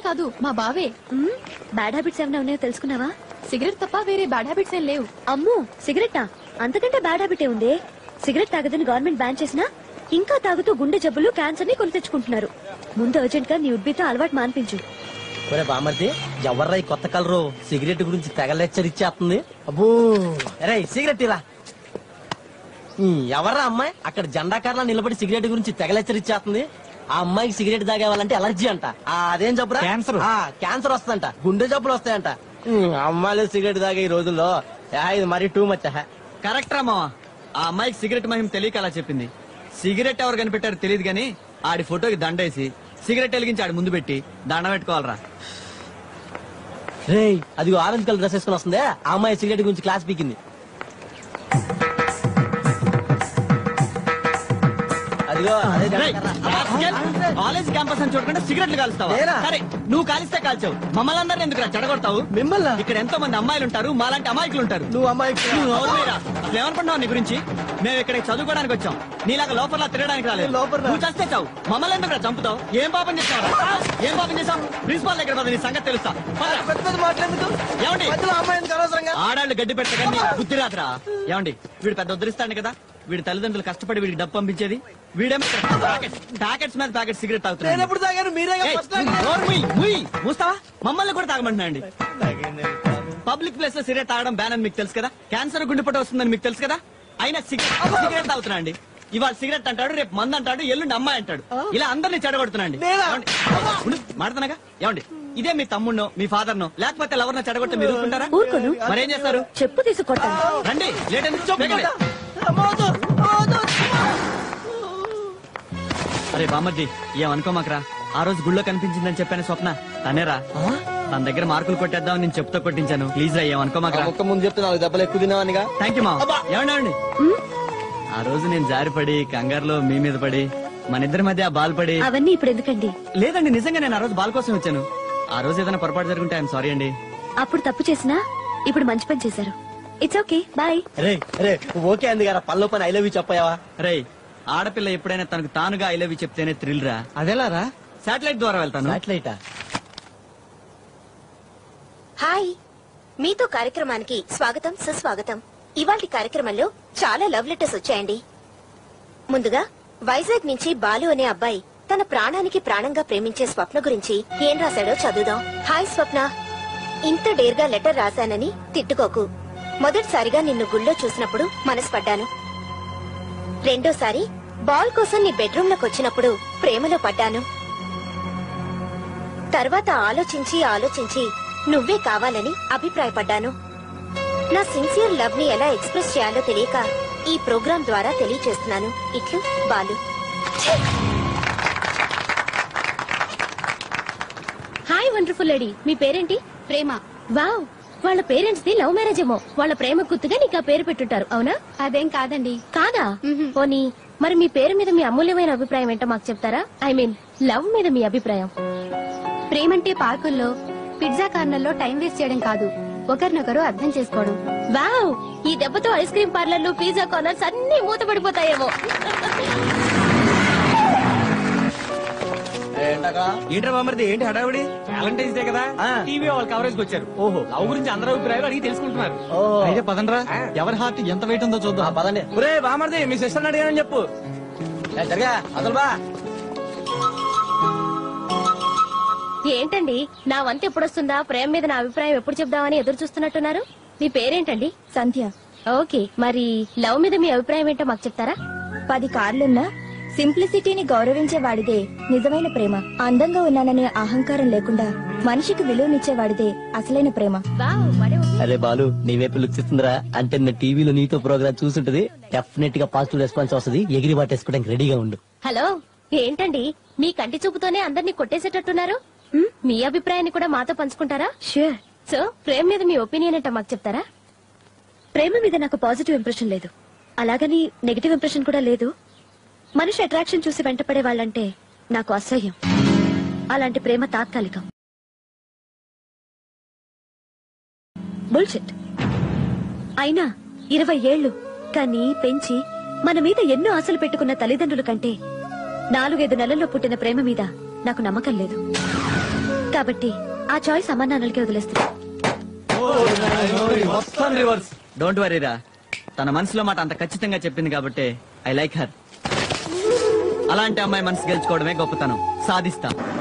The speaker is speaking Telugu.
కాదు మా బావే బ్యాడ్ హ్యాబిట్స్ ఏమైనా ఉన్నాయో తెలుసుకున్నావా సిగరెట్ తప్ప వేరే బ్యాడ్ హ్యాబిట్స్ ఏం లేవు అమ్మో సిగరెట్టా అంతకంటే బ్యాడ్ హ్యాబిటే ఉంది సిగరెట్ తాగదని గవర్నమెంట్ బ్యాన్ చేసినా ఇంకా తాగుతూ గుండె జబ్బులు క్యాన్సర్ ని కొని తెచ్చుకుంటున్నారు ముందు అర్జెంట్ గా నీ ఉడ్బితో అలవాటు మాన్పించు ఒరే బామర్ది ఎవర్రా ఈ కొత్త కలరు సిగరెట్ గురించి తెగ లెక్చర్ ఇచ్చేస్తుంది అబ్బో రే సిగరెట్ ఇలా ఎవర్రా అమ్మాయి అక్కడ జెండా కార్లా నిలబడి సిగరెట్ గురించి తెగ లెక్చర్ ఇచ్చేస్తుంది ఆ అమ్మాయికి సిగరెట్ తాగేవాలంటే ఎలర్జీ అంట ఆ, అదేం జబ్బురా క్యాన్సర్. ఆ, క్యాన్సర్ వస్తుందంట గుండె జబ్బులు వస్తాయంట ఉమ్, అమ్మాయిలు సిగరెట్ తాగే ఈ రోజుల్లో యా, ఇది మరీ టూ మచ్ కరెక్ట్ రా మావా ఆ అమ్మాయికి సిగరెట్ మహిమ తెలియక అలా చెప్పింది సిగరెట్ ఎవరు కనిపెట్టారో తెలియదు గానీ ఆడి ఫోటోకి దండేసి సిగరెట్ వెలిగించి ఆడి ముందు పెట్టి దండ పెట్టుకోవాలరా రే అది ఆరెంజ్ కలర్ డ్రెస్ వేసుకుని వస్తుంది ఆ అమ్మాయి సిగరెట్ గురించి క్లాస్ పీకింది అదిగో అదే జెండా కర్ర. కాలేజ్ క్యాంపస్ అని చూడకుండా సిగరెట్లు కాలుస్తావా నేనా? సరే నువ్వు కాలిస్తే కాల్చావు మమ్మల్ని అందరినీ ఎందుకు చెడగొడతావు మిమ్మల్ని ఇక్కడ ఎంతో మంది అమ్మాయిలు ఉంటారు మాలాంటి అమాయకులు ఉంటారు నువ్వు అమ్మాయి నువ్వు ఎవరు మీరా? అసలు ఏమనుకుంటున్నావు నీ గురించి మేము ఇక్కడ చదువుకోవడానికి వచ్చాం నీలాగా లోపల తిరగడానికి రాలేదు నేను లోపల రా. నువ్వు చస్తే చావు మమ్మల్ని ఎందుకు చంపుతావు ఏం పాపం చేస్తావు ఏం పాపం చేస్తావు ప్రిన్సిపాల్ దగ్గర పద, నీ సంగతి తెలుస్తా పద. పెద్ద పెద్ద మాట్లాడేందుకు ఏమండి మధ్యలో అమ్మాయి ఎందుకు అనవసరంగా ఆడాళ్ళు గడ్డి పెట్టగా నీ బుద్ధి రాదురా ఏమండి వీడు పెద్ద ఉద్ధరిస్తాడు కదా వీడి తల్లిదండ్రులు కష్టపడి వీడికి డబ్బు పంపించేది వీడేమో ప్యాకెట్స్ మీద ప్యాకెట్ సిగరెట్ నేను తాగుతున్నాడు ఎప్పుడు తాగాను మీరే ఏయ్, నోరు మూయ్, మూయ్. మూస్తావా మమ్మల్ని కూడా తాగమంటున్నా అండి పబ్లిక్ ప్లేస్ లో సిగరెట్ తాగడం బ్యాన్ అని మీకు తెలుసు కదా క్యాన్సర్ గుండెపోటు వస్తుందని మీకు తెలుసు కదా అయినా సిగరెట్ సిగరెట్ తాగుతున్నా అండి ఇవాళ సిగరెట్ అంటాడు రేపు మందు అంటాడు ఎల్లుండి అమ్మాయి అంటాడు ఇలా అందరినీ చెడగొడుతున్నాండి నేనా? ఏమండి? ఉండు, మాట్లాడుతున్నాగా ఏమండి ఇదే మీ తమ్ముడినో మీ ఫాదర్ నో లేకపోతే ఎవరినో చెడగొడితే మీరు ఊరుకుంటారా ఊరుకోను మరేం చేస్తారు చెప్పు తీసుకొట్టాను రండి లేట్ ఎందుకు? వేగండి. అమ్మవద్దు, అమ్మవద్దు. అరే బామ్మర్జీ ఏమనుకోమాకరా ఆ రోజు గుళ్ళో కనిపించిందని చెప్పాను స్వప్న తనేరా తన దగ్గర మార్కులు కొట్టేద్దాం నేను చెప్తూ కొట్టించాను ప్లీజ్ రా ఆ ఏమనుకోమాకరా ఒక్క ముందు చెప్తే నాలుగు దెబ్బలు ఎక్కువ తినావనిగా థ్యాంక్ యూ మా అబ్బా. ఏమండి ఏమండి? ఆ రోజు నేను జారిపడి కంగారులో మీ మీద పడి మన ఇద్దరి మధ్య ఆ బాల్ పడి అవన్నీ ఇప్పుడు ఎందుకండి లేదండి నిజంగా నేను ఆ రోజు బాల్ కోసం వచ్చాను ఆ రోజు ఏదైనా పొరపాటు జరుగుంటే ఐఎమ్ సారీ అండి అప్పుడు తప్పు చేసినా ఇప్పుడు మంచి పని చేశారు ఇట్స్ ఓకే బాయ్ రే రే ఓకే అంది కదా పనిలో పని ఐ లవ్ యూ చెప్పావా రేయ్ ఆడపిల్ల ఎప్పుడైనా తనకు తానుగా ఐ లవ్ యూ చెప్తేనే థ్రిల్ రా అదేలా రా శాటిలైట్ ద్వారా వెళ్తాను సాటిలైటా హాయ్ మీతో కార్యక్రమానికి స్వాగతం సుస్వాగతం ఇవాళ కార్యక్రమంలో చాలా లవ్ లెటర్స్ వచ్చాయండి ముందుగా వైజాగ్ నుంచి బాలు అనే అబ్బాయి తన ప్రాణానికి ప్రాణంగా ప్రేమించే స్వప్న గురించి ఏం రాశాడో చదువుదాం హాయ్ స్వప్న ఇంత డేర్గా లెటర్ రాశానని తిట్టుకోకు మొదటిసారిగా నిన్ను గుళ్ళో చూసినప్పుడు మనసు పడ్డాను రెండోసారి బాల్ కోసం నీ బెడ్రూమ్ లోకి వచ్చినప్పుడు ప్రేమలో పడ్డాను తర్వాత ఆలోచించి ఆలోచించి నువ్వే కావాలని అభిప్రాయపడ్డాను నా సిన్సియర్ లవ్ ని ఎలా ఎక్స్ప్రెస్ చేయాలో తెలియక ఈ ప్రోగ్రాం ద్వారా తెలియచేస్తున్నాను ఇట్లు బాలు హాయ్ వండర్ఫుల్ లేడీ మీ పేరేంటి ప్రేమ వావ్ వాళ్ళ పేరెంట్స్ ది లవ్ మ్యారేజ్ ఏమో వాళ్ళ ప్రేమ గుర్తుగా నీకు ఆ పేరు పెట్టుంటారు అవునా అదేం కాదండి కాదా మ్మ్. పోనీ మరి మీ పేరు మీద మీ అమూల్యమైన అభిప్రాయం ఏంటో మాకు చెప్తారా ఐ మీన్ లవ్ మీద మీ అభిప్రాయం ప్రేమంటే పార్కుల్లో పిజ్జా కార్నర్లో టైం వేస్ట్ చేయడం కాదు ఒకరినొకరు అర్థం చేసుకోవడం వావ్ ఈ దెబ్బతో ఐస్ క్రీమ్ పార్లర్లు పిజ్జా కార్నర్స్ అన్ని మూతపడిపోతాయేమో ఏంట్రా బామ్మర్ది ఏంటి హడావిడి వ్యాలంటైన్స్ డే కదా ఆ. టీవీ వాళ్ళ కవరేజ్ వచ్చారు ఓహో లవ్ గురించి అందరూ అభిప్రాయాలు అడిగి తెలుసుకుంటున్నారు ఓహో. అయితే పదండ్రా ఎవరి హార్ట్ ఎంత వెయిట్ ఉందో ఆ, చూద్దాం పదండి ఒరే బామర్ది మీ సిస్టర్ అడిగానని చెప్పు ఏ, జరగా అసలు బా ఏంటండి నా వంత ఎప్పుడొస్తుందా ప్రేమ మీద నా అభిప్రాయం ఎప్పుడు చెప్దామని ఎదురు చూస్తున్నట్టున్నారు మీ పేరేంటండి సంధ్య ఓకే మరి లవ్ మీద మీ అభిప్రాయం ఏంటో మాకు చెప్తారా పది కార్లున్నా సింప్లిసిటీని గౌరవించే వాడిదే నిజమైన ప్రేమ అందంగా ఉన్నాననే అహంకారం లేకుండా మనిషికి విలువనిచ్చే వాడిదే అసలైన ప్రేమ వావ్, భలే ఉంది. అరే బాలు నీ వైపు లుక్ ఇస్తుందిరా అంటే నా టీవీలో నీతో ప్రోగ్రామ్ చూసుంటది డెఫినెట్ గా పాజిటివ్ రెస్పాన్స్ వస్తుంది ఎగిరి పట్టేసుకోవడానికి రెడీగా ఉండు హలో ఏంటండి మీ కంటి చూపుతోనే అందరినీ కొట్టేసేటట్టున్నారు మ్, మీ అభిప్రాయాన్ని కూడా మాతో పంచుకుంటారా షూర్ సో ప్రేమ మీద మీ ఒపీనియన్ ఏంటో మాకు చెప్తారా ప్రేమ మీద నాకు పాజిటివ్ ఇంప్రెషన్ లేదు అలాగని నెగిటివ్ ఇంప్రెషన్ కూడా లేదు మనిషి అట్రాక్షన్ చూసి వెంటపడే వాళ్ళంటే నాకు అసహ్యం అలాంటి ప్రేమ తాత్కాలికం బుల్షిట్ అయినా ఇరవై ఏళ్లు కానీ పెంచి మన మీద ఎన్నో ఆశలు పెట్టుకున్న తల్లిదండ్రుల కంటే నాలుగైదు నెలల్లో పుట్టిన ప్రేమ మీద నాకు నమ్మకం లేదు కాబట్టి ఆ చాయిస్ అమ్మ నాన్నలకి వదిలేస్తున్నా మొత్తం రివర్స్ డోంట్ వరీరా తన మనసులో మాట అంత ఖచ్చితంగా చెప్పింది కాబట్టి ఐ లైక్ హర్ అలాంటి అమ్మాయి మనసు గెలుచుకోవడమే గొప్పతనం సాధిస్తా